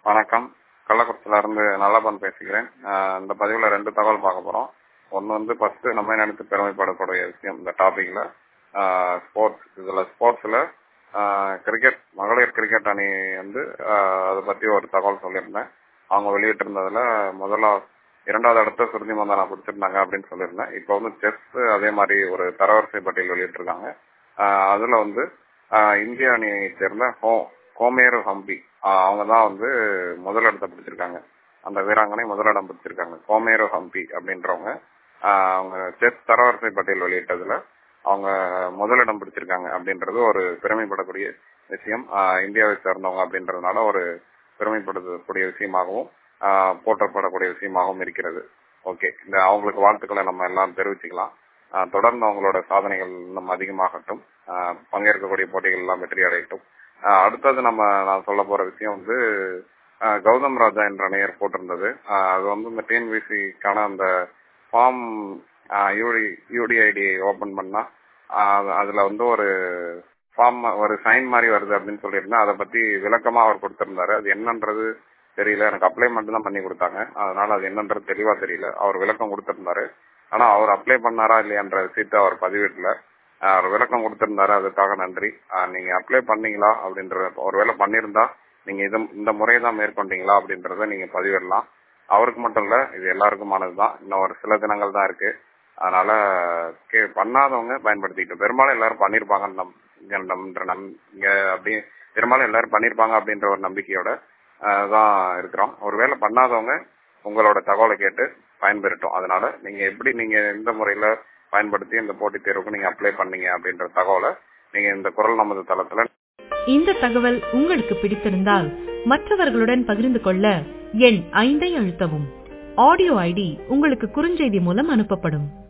வணக்கம் கள்ளக்குறிச்சியில இருந்து நல்லப்பன் பேசுகிறேன் ஆஹ் இந்த பதிவுல ரெண்டு தகவல் பார்க்க போறோம் ஒன்னு வந்து ஃபர்ஸ்ட் நம்ம நினைத்து பெருமைப்படக்கூடிய விஷயம் இந்த டாபிக்ல ஸ்போர்ட்ஸ் இதுல ஸ்போர்ட்ஸ்ல கிரிக்கெட் மகளிர் கிரிக்கெட் அணி வந்து ஆஹ் அதை பத்தி ஒரு தகவல் சொல்லியிருந்தேன் அவங்க வெளியிட்டிருந்ததுல முதல்ல இரண்டாவது இடத்த சுருதி மந்தானா பிடிச்சிருந்தாங்க அப்படின்னு சொல்லியிருந்தேன் இப்போ வந்து செஸ் அதே மாதிரி ஒரு தரவரிசை பட்டியல் வெளியிட்டிருக்காங்க ஆஹ் அதுல வந்து ஆஹ் இந்திய அணியை சேர்ந்த ஹோ கோமேரு ஹம்பி அவங்க தான் வந்து முதலிடத்தை பிடிச்சிருக்காங்க அந்த வீராங்கனை முதலிடம் பிடிச்சிருக்காங்க கோமேரு ஹம்பி அப்படின்றவங்க ஆஹ் அவங்க செஸ் தரவரிசை பட்டியல் வெளியிட்டதுல அவங்க முதலிடம் பிடிச்சிருக்காங்க அப்படின்றது ஒரு பெருமைப்படக்கூடிய விஷயம் ஆஹ் இந்தியாவை சேர்ந்தவங்க அப்படின்றதுனால ஒரு பெருமைப்படக்கூடிய விஷயமாகவும் ஆஹ் போற்றப்படக்கூடிய விஷயமாகவும் இருக்கிறது ஓகே இந்த அவங்களுக்கு வாழ்த்துக்களை நம்ம எல்லாம் தெரிவிச்சுக்கலாம் ஆஹ் தொடர்ந்து அவங்களோட சாதனைகள் இன்னும் அதிகமாகட்டும் ஆஹ் பங்கேற்கக்கூடிய போட்டிகள் எல்லாம் வெற்றி அடையட்டும் ஆஹ் அடுத்தது நம்ம நான் சொல்ல போற விஷயம் வந்து ஆஹ் கௌதம் ராஜா என்ற நேயர் போட்டிருந்தது ஆஹ் அது வந்து இந்த டிஎன்பிசிக்கான அந்த ஃபார்ம் யூடி யூடிஐடி ஓபன் பண்ணா ஆஹ் அதுல வந்து ஒரு ஃபார்ம் ஒரு சைன் மாதிரி வருது அப்படின்னு சொல்லியிருந்தேன் அதை பத்தி விளக்கமா அவர் கொடுத்திருந்தாரு அது என்னன்றது தெரியல எனக்கு அப்ளை மட்டும் தான் பண்ணி கொடுத்தாங்க அதனால அது என்னன்றது தெளிவா தெரியல அவர் விளக்கம் கொடுத்திருந்தாரு ஆனா அவர் அப்ளை பண்ணாரா இல்லையான்ற விஷயத்த அவர் பதிவிடல அவர் விளக்கம் கொடுத்திருந்தாரு அதுக்காக நன்றி நீங்க அப்ளை பண்ணீங்களா அப்படின்ற ஒருவேளை பண்ணிருந்தா நீங்க இது இந்த முறையை தான் மேற்கொண்டீங்களா அப்படின்றத நீங்க பதிவிடலாம் அவருக்கு மட்டும் இல்ல இது எல்லாருக்குமானதுதான் இன்னும் ஒரு சில தினங்கள் தான் இருக்கு அதனால பண்ணாதவங்க பயன்படுத்திக்கிட்டு பெரும்பாலும் எல்லாரும் பண்ணிருப்பாங்கன்னு நம் இங்க அப்படியே பெரும்பாலும் எல்லாரும் பண்ணிருப்பாங்க அப்படின்ற ஒரு நம்பிக்கையோட தான் இருக்கிறோம் ஒருவேளை பண்ணாதவங்க உங்களோட தகவலை கேட்டு பயன்பெறட்டும் அதனால நீங்க எப்படி நீங்க எந்த முறையில பயன்படுத்தி இந்த போட்டித் தேர்வுக்கு நீங்க அப்ளை பண்ணீங்க அப்படின்ற தகவலை நீங்க இந்த குரல் நமது தளத்துல இந்த தகவல் உங்களுக்கு பிடித்திருந்தால் மற்றவர்களுடன் பகிர்ந்து கொள்ள எண் ஐந்தை அழுத்தவும் ஆடியோ ஐடி உங்களுக்கு குறுஞ்செய்தி மூலம் அனுப்பப்படும்